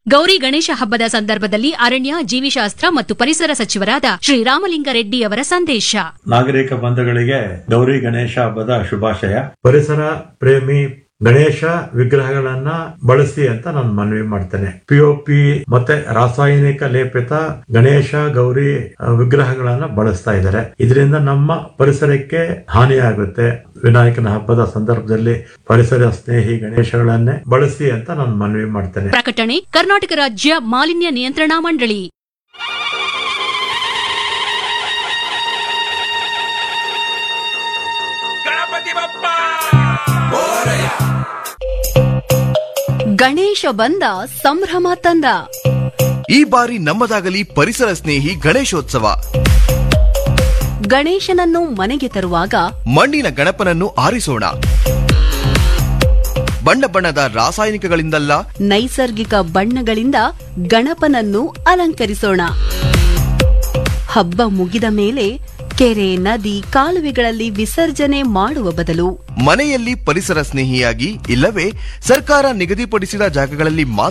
ಗೌರಿ ಗಣೇಶ ಹಬ್ಬದ ಸಂದರ್ಭದಲ್ಲಿ ಅರಣ್ಯ ಜೀವಿಶಾಸ್ತ್ರ ಮತ್ತು ಪರಿಸರ ಸಚಿವರಾದ ಶ್ರೀರಾಮಲಿಂಗಾರೆಡ್ಡಿ ಅವರ ಸಂದೇಶ ನಾಗರಿಕ ಬಂಧುಗಳಿಗೆ ಗೌರಿ ಗಣೇಶ ಹಬ್ಬದ ಶುಭಾಶಯ ಪರಿಸರ ಪ್ರೇಮಿ ಗಣೇಶ ವಿಗ್ರಹಗಳನ್ನ ಬಳಸಿ ಅಂತ ನಾನು ಮನವಿ ಮಾಡ್ತೇನೆ ಪಿಒಪಿ ಮತ್ತೆ ರಾಸಾಯನಿಕ ಲೇಪಿತ ಗಣೇಶ ಗೌರಿ ಆ, ವಿಗ್ರಹಗಳನ್ನ ಬಳಸ್ತಾ ಇದ್ದಾರೆ ಇದರಿಂದ ನಮ್ಮ ಪರಿಸರಕ್ಕೆ ಹಾನಿಯಾಗುತ್ತೆ ವಿನಾಯಕನ ಹಬ್ಬದ ಸಂದರ್ಭದಲ್ಲಿ ಪರಿಸರ ಸ್ನೇಹಿ ಗಣೇಶಗಳನ್ನೇ ಬಳಸಿ ಅಂತ ನಾನು ಮನವಿ ಮಾಡ್ತೇನೆ ಪ್ರಕಟಣೆ ಕರ್ನಾಟಕ ರಾಜ್ಯ ಮಾಲಿನ್ಯ ನಿಯಂತ್ರಣಾ ಮಂಡಳಿ ಗಣಪತಿ ಬಪ್ಪ ಗಣೇಶ ಬಂದ ಸಂಭ್ರಮ ತಂದ ಈ ಬಾರಿ ನಮ್ಮದಾಗಲಿ ಪರಿಸರ ಸ್ನೇಹಿ ಗಣೇಶೋತ್ಸವ ಗಣೇಶನನ್ನು ಮನೆಗೆ ತರುವಾಗ ಮಣ್ಣಿನ ಗಣಪನನ್ನು ಆರಿಸೋಣ ಬಣ್ಣ ಬಣ್ಣದ ರಾಸಾಯನಿಕಗಳಿಂದಲ್ಲ ನೈಸರ್ಗಿಕ ಬಣ್ಣಗಳಿಂದ ಗಣಪನನ್ನು ಅಲಂಕರಿಸೋಣ ಹಬ್ಬ ಮುಗಿದ ಮೇಲೆ ಕೆರೆ ನದಿ ಕಾಲುವೆಗಳಲ್ಲಿ ವಿಸರ್ಜನೆ ಮಾಡುವ ಬದಲು ಮನೆಯಲ್ಲಿ ಪರಿಸರ ಸ್ನೇಹಿಯಾಗಿ ಇಲ್ಲವೇ ಸರ್ಕಾರ ನಿಗದಿಪಡಿಸಿದ ಜಾಗಗಳಲ್ಲಿ ಮಾತ್ರ